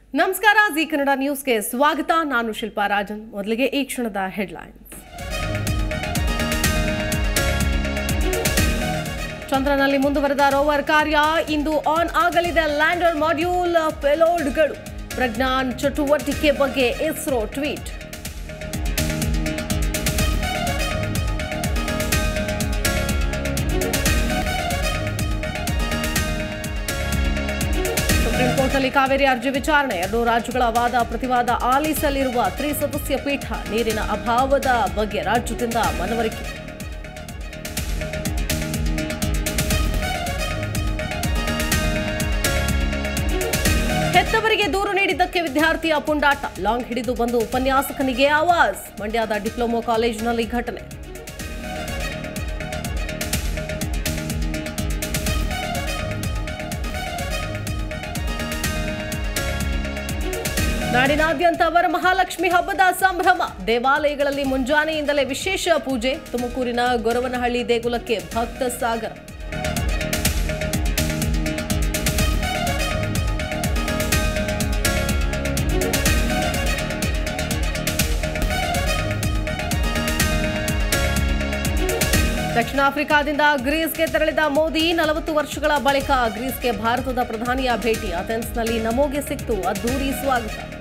ನಮಸ್ಕಾರ ಜಿ ಕನ್ನಡ ನ್ಯೂಸ್ಗೆ ಸ್ವಾಗತ ನಾನು ಶಿಲ್ಪಾ ರಾಜನ್ ಮೊದಲಿಗೆ ಈ ಕ್ಷಣದ ಹೆಡ್ಲೈನ್ಸ್ ಚಂದ್ರನಲ್ಲಿ ಮುಂದುವರೆದ ರೋವರ್ ಕಾರ್ಯ ಇಂದು ಆನ್ ಆಗಲಿದೆ ಲ್ಯಾಂಡರ್ ಮಾಡ್ಯೂಲ್ ಪೆಲೋಡ್ಗಳು ಪ್ರಜ್ಞಾನ್ ಚಟುವಟಿಕೆ ಬಗ್ಗೆ ಇಸ್ರೋ ಟ್ವೀಟ್ ಸುಪ್ರೀಂ ಕೋರ್ಟ್ನಲ್ಲಿ ಕಾವೇರಿ ಅರ್ಜಿ ವಿಚಾರಣೆ ಎರಡು ರಾಜ್ಯಗಳ ವಾದ ಪ್ರತಿವಾದ ಆಲಿಸಲಿರುವ ತ್ರಿಸದಸ್ಯ ಪೀಠ ನೀರಿನ ಅಭಾವದ ಬಗ್ಗೆ ರಾಜ್ಯದಿಂದ ಮನವರಿಕೆ ಹೆತ್ತವರಿಗೆ ದೂರು ನೀಡಿದ್ದಕ್ಕೆ ವಿದ್ಯಾರ್ಥಿಯ ಪುಂಡಾಟ ಲಾಂಗ್ ಹಿಡಿದು ಬಂದು ಉಪನ್ಯಾಸಕನಿಗೆ ಆವಾಜ್ ಮಂಡ್ಯದ ಡಿಪ್ಲೊಮೊ ಕಾಲೇಜಿನಲ್ಲಿ ಘಟನೆ ನಾಡಿನಾದ್ಯಂತ ವರಮಹಾಲಕ್ಷ್ಮಿ ಹಬ್ಬದ ಸಂಭ್ರಮ ದೇವಾಲಯಗಳಲ್ಲಿ ಮುಂಜಾನೆಯಿಂದಲೇ ವಿಶೇಷ ಪೂಜೆ ತುಮಕೂರಿನ ಗೊರವನಹಳ್ಳಿ ದೇಗುಲಕ್ಕೆ ಭಕ್ತ ಸಾಗರ ದಕ್ಷಿಣ ಆಫ್ರಿಕಾದಿಂದ ಗ್ರೀಸ್ಗೆ ತೆರಳಿದ ಮೋದಿ ನಲವತ್ತು ವರ್ಷಗಳ ಬಳಿಕ ಗ್ರೀಸ್ಗೆ ಭಾರತದ ಪ್ರಧಾನಿಯ ಭೇಟಿ ಅಥೆನ್ಸ್ನಲ್ಲಿ ನಮೋಗೆ ಸಿಕ್ತು ಅದ್ದೂರಿ ಸ್ವಾಗತ